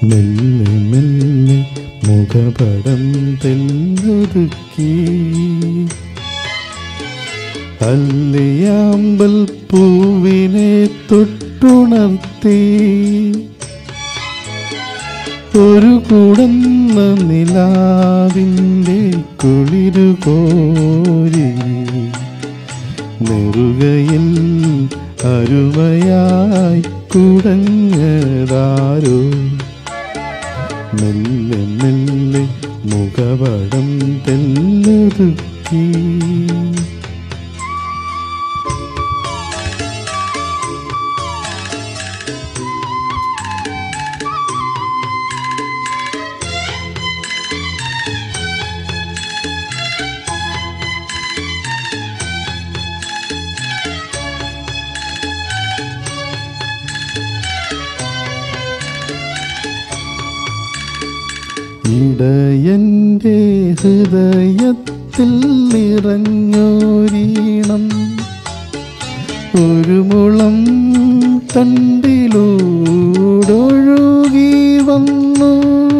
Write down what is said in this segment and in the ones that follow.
മെല്ലെ മെല്ലെ മുഖപടം തെല്ലൊതുക്കി അല്ലിയാമ്പൽ പൂവിനെ തൊട്ടുണർത്തി ഒരു കുടന്ന നിലാവിൻ്റെ കുളിരു കോരി നെറുകയിൽ അരുമയായി കുടഞ്ഞതാരോ മെല്ലെ മെല്ലെ മുഖപടം തെല്ലൊതുക്കി ഇടയൻ്റെ ഹൃദയത്തിൽ നിറഞ്ഞോരീണം ഒരു മുളം തണ്ടിലൂടൊഴുകി വന്നു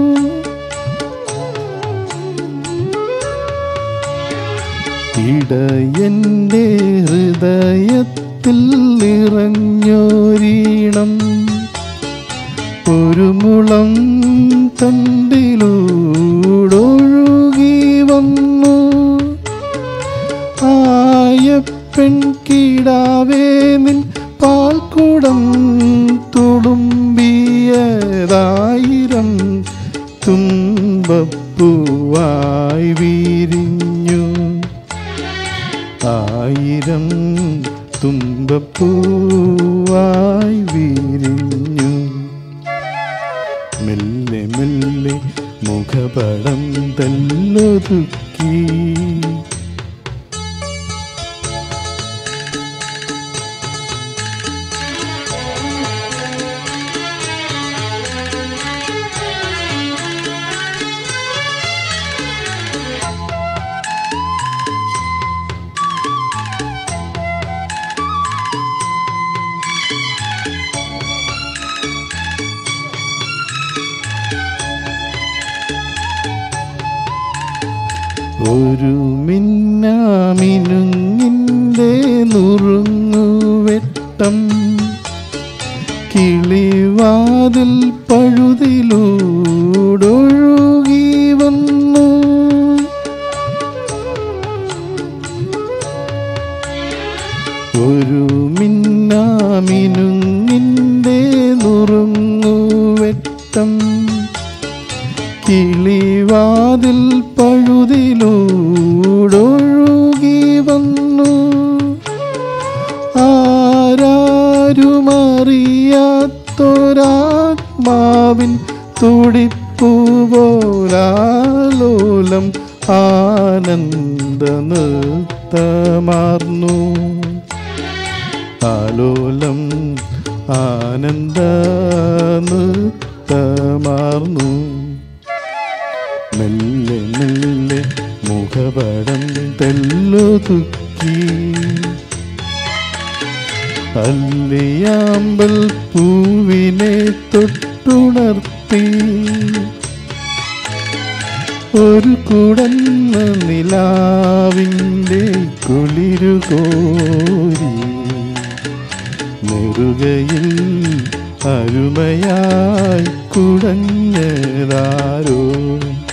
ഇടയൻ്റെ ഹൃദയത്തിൽ നിറഞ്ഞോരീണം ഒരു മുളം തണ്ടിലൂടൊഴുകി വന്നു ആയ പെൺകിടാവേ നിൻ പാൽക്കുടം തുളുമ്പിയതായിരം തുമ്പപ്പൂവായി വിരിഞ്ഞു ആയിരം തുമ്പപ്പൂവായി വിരിഞ്ഞു മെല്ലെ മെല്ലെ മുഖപടം തല്ലൊതുക്കി ഒരു മിന്നാമിനുങ്ങിൻ്റെ നുറുങ്ങുവെട്ടം കിളിവാതിൽ പഴുതിലൂടൊഴുകി വന്നു ഒരു മിന്നാമിനുങ്ങിൻ്റെ നുറുങ്ങുവെട്ടം കിളിവാതിൽ പഴുതിലൂടൊഴുകി വന്നു ആരാരുമറിയാത്തൊരാത്മാവിൻ തുടിപ്പുപോലാലോലം ആനന്ദ നൃത്തമാർന്നു ആലോലം ആനന്ദ നൃത്തമാർന്നു മെല്ലെ മെല്ലെ മുഖപടം തെല്ലൊതുക്കി അല്ലിയാമ്പൽ പൂവിനെ തൊട്ടുണർത്തി ഒരു കുടന്ന നിലാവിൻ്റെ കുളിരു കോരി നെറുകയിൽ അരുമയായി കുടഞ്ഞതാരോ